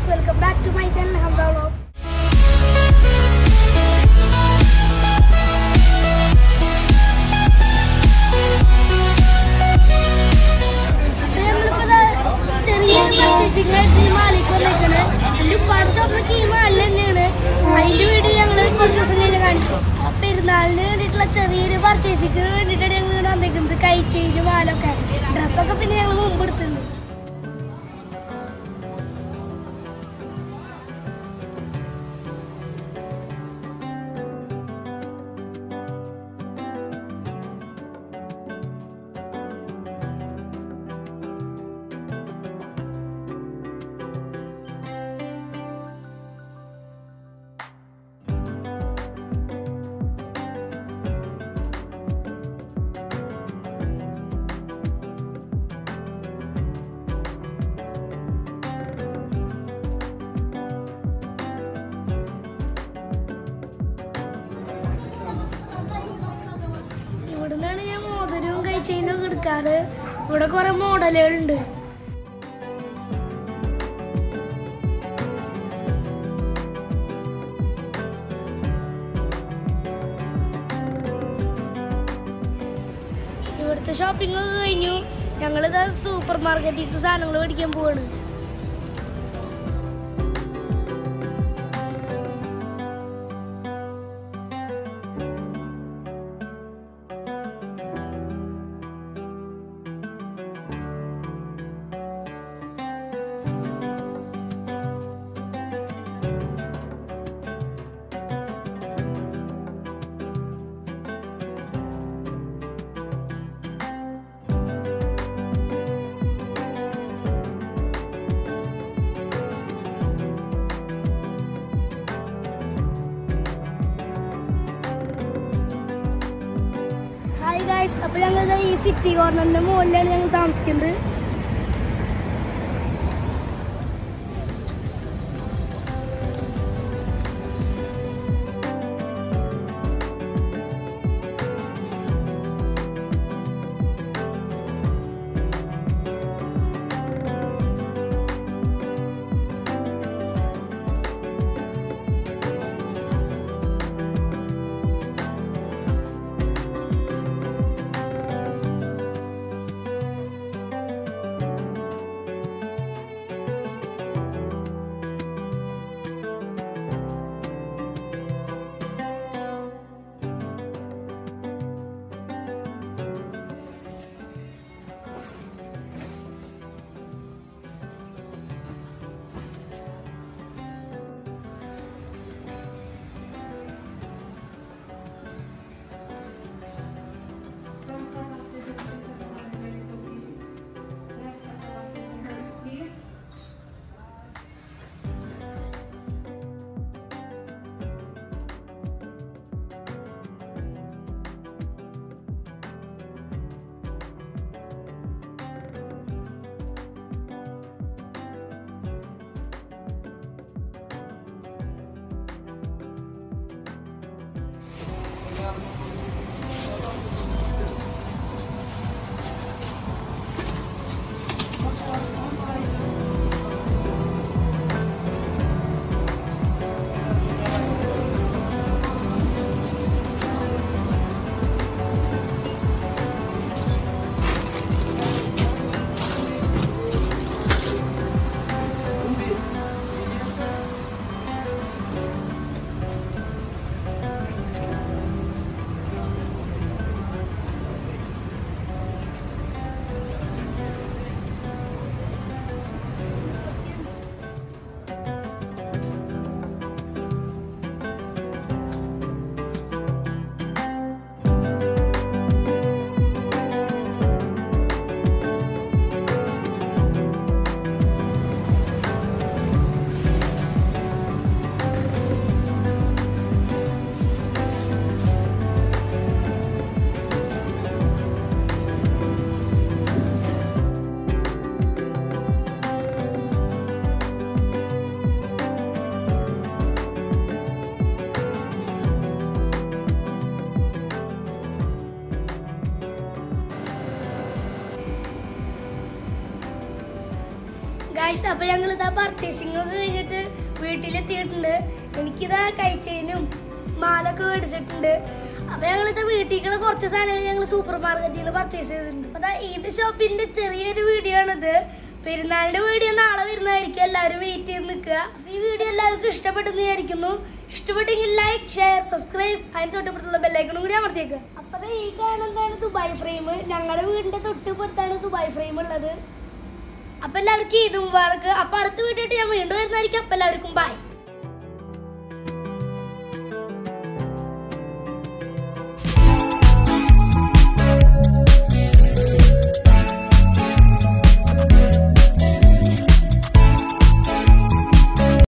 welcome back to my channel Hamda vlogs അപ്പൊ ഞങ്ങളിപ്പോ ദാ ചെറിയൊരു പർച്ചേസിംഗ് ആയിട്ട് ഈ മാളിലേക്ക് വന്നേക്കണ് എന്റെ ഉപ്പാട് ഷോപ്പിലേക്ക് ഈ മാളിൽ തന്നെയാണ് അതിന്റെ വീഡിയോ ഞങ്ങള് കുറച്ച് ദിവസം കഴിഞ്ഞ് കാണിക്കും അപ്പൊ പെരുന്നാളിന് വേണ്ടിയിട്ടുള്ള ചെറിയൊരു പർച്ചേസിംഗ് വേണ്ടിയിട്ടാണ് ഞങ്ങൾ ഇവിടെ വന്നേക്കുന്നത് കൈച്ചേരി മാലൊക്കെ ഡ്രസ്സൊക്കെ പിന്നെ ഞങ്ങൾ മുമ്പ് എടുത്തിട്ടുണ്ട് ഇവിടുന്നാണ് ഞാൻ മോതിരവും കൈച്ചെയിനും ഒക്കെ എടുക്കാറ് ഇവിടെ കുറെ മോഡലുകളുണ്ട് ഇവിടുത്തെ ഷോപ്പിംഗ് ഒക്കെ കഴിഞ്ഞു ഞങ്ങളിത് സൂപ്പർ മാർക്കറ്റിലേക്ക് സാധനങ്ങൾ മേടിക്കാൻ പോവാണ് ഹായ് ഗായ്സ് അപ്പോൾ ഞങ്ങൾ ഈ സിറ്റി കോർണറിന്റെ മുകളിലാണ് ഞങ്ങൾ താമസിക്കുന്നത് ഗായ്സ് അപ്പൊ ഞങ്ങൾ ഇതാ പർച്ചേസിംഗ് ഒക്കെ കഴിഞ്ഞിട്ട് വീട്ടിലെത്തിയിട്ടുണ്ട് എനിക്കിതാ കൈച്ചെയിനും മാലൊക്കെ മേടിച്ചിട്ടുണ്ട് അപ്പൊ ഞങ്ങളിത് വീട്ടിലേക്കുള്ള കുറച്ച് സാധനങ്ങൾ ഞങ്ങൾ സൂപ്പർ മാർക്കറ്റിൽ നിന്ന് പർച്ചേസ് ചെയ്തിട്ടുണ്ട് അപ്പൊ ദാ ഈദ് ഷോപ്പിന്റെ ചെറിയൊരു വീഡിയോ ആണിത് പെരുന്നാളിന്റെ വീഡിയോ നാളെ വരുന്നതായിരിക്കും എല്ലാവരും വെയിറ്റ് ചെയ്ത് നിൽക്കുക അപ്പൊ ഈ വീഡിയോ എല്ലാവർക്കും ഇഷ്ടപ്പെട്ടെന്ന് വിചാരിക്കുന്നു ഇഷ്ടപ്പെട്ടെങ്കിൽ ലൈക്ക് ഷെയർ സബ്സ്ക്രൈബ് അതിന് തൊട്ടപ്പുറത്തുള്ള ബെല്ലൈക്കണും കൂടി അമർത്തിയേക്കുക അപ്പൊ ദാ ഈ കാണുന്നതാണ് ദുബായ് ഫ്രെയിം ഞങ്ങളുടെ വീടിന്റെ തൊട്ടുപുറത്താണ് ദുബായ് ഫ്രെയിം ഉള്ളത് അപ്പൊ എല്ലാവർക്കും ഈദ് മുബാറക്ക് അപ്പൊ അടുത്ത വീഡിയോ ഞാൻ വീണ്ടും വരുന്നതായിരിക്കും അപ്പൊ എല്ലാവർക്കും ബൈ